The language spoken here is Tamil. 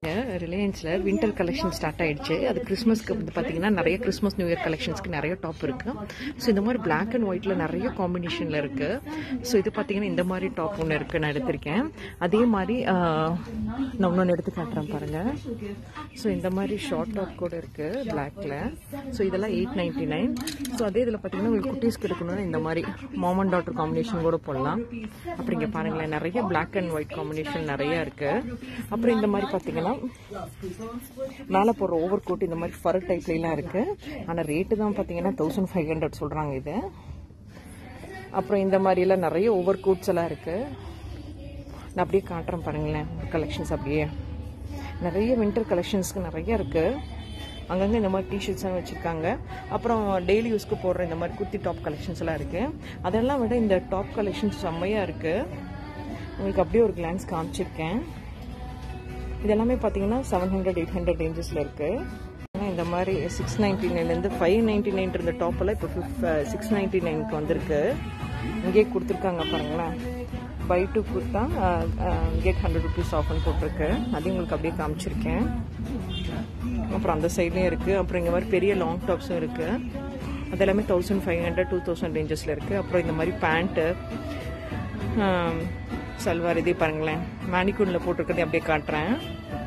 ரிலையன்ஸில் வின்டர் கலெக்ஷன் ஸ்டார்ட் ஆயிடுச்சு அது கிறிஸ்மஸ்க்கு வந்து பார்த்தீங்கன்னா நிறைய கிறிஸ்மஸ் நியூ இயர் கலெக்ஷன்ஸ்க்கு நிறைய டாப் இருக்கு ஸோ இந்த மாதிரி பிளாக் அண்ட் ஒயிட்ல நிறைய காம்பினேஷனில் இருக்கு ஸோ இது பார்த்தீங்கன்னா இந்த மாதிரி டாப் ஒன்று இருக்கு நான் எடுத்திருக்கேன் அதே மாதிரி ஆஹ், நான் இன்னொன்று எடுத்து காட்டுறேன் பாருங்க ஸோ இந்த மாதிரி ஷார்ட் டாப் கூட இருக்கு பிளாக்ல ஸோ இதெல்லாம் எயிட் நைன்டி நைன் ஸோ அதே இதில் பார்த்தீங்கன்னா உங்களுக்கு குட்டீஸ்க்கு எடுக்கணும்னா இந்த மாதிரி மாமன் டாட்டர் காம்பினேஷன் கூட போடலாம் அப்புறம் இங்கே பாருங்களேன் நிறைய பிளாக் அண்ட் ஒயிட் காம்பினேஷன் நிறைய இருக்கு அப்புறம் இந்த மாதிரி பார்த்தீங்கன்னா மேலே போடுற ஓவர் கோட் இந்த மாதிரி ஃபர் டைப்லாம் இருக்கு ஆனால் ரேட்டு தான் பார்த்தீங்கன்னா தௌசண்ட் ஃபைவ் ஹண்ட்ரட் சொல்கிறாங்க இது அப்புறம் இந்த மாதிரிலாம் நிறைய ஓவர் கோட்ஸ் எல்லாம் இருக்கு நான் அப்படியே காட்டுறேன் பாருங்களேன் கலெக்ஷன்ஸ் அப்படியே நிறைய வின்டர் கலெக்ஷன்ஸ்க்கு நிறைய இருக்கு அங்கங்கே இந்த மாதிரி டிஷர்ட்ஸ்லாம் வச்சுருக்காங்க அப்புறம் டெய்லி யூஸ்க்கு போடுற இந்த மாதிரி குர்த்தி டாப் கலெக்ஷன்ஸ் எல்லாம் இருக்கு அதெல்லாம் விட இந்த டாப் கலெக்ஷன்ஸ் செம்மையாக இருக்கு உங்களுக்கு அப்படியே ஒரு கிளான்ஸ் காமிச்சிருக்கேன் இதெல்லாமே பார்த்தீங்கன்னா செவன் ஹண்ட்ரட் எயிட் ஹண்ட்ரட் ரேஞ்சஸில் இருக்கு ஆனா இந்த மாதிரி சிக்ஸ் நைன்டி நைன்லேருந்து ஃபைவ் நைன்டி நைன் இருந்த டாப்பெல்லாம் இப்போ ஃபிஃப் சிக்ஸ் நைன்டி நைனுக்கு வந்திருக்கு இங்கே கொடுத்துருக்காங்க பாருங்களேன் பை டூ கொடுத்தா கெட் ஹண்ட்ரட் ருபீஸ் ஆஃப்னு போட்டிருக்கு அதையும் உங்களுக்கு அப்படியே காமிச்சிருக்கேன் அப்புறம் அந்த சைட்லேயும் இருக்குது அப்புறம் இந்த மாதிரி பெரிய லாங் டாப்ஸும் இருக்குது அது எல்லாமே thousand five hundred two thousand ரேஞ்சஸில் இருக்குது அப்புறம் இந்த மாதிரி பேண்ட்டு சல்வார் இதே பாருங்களேன் மேனிக்கூனில் போட்டிருக்கிறதே அப்படியே காட்டுறேன்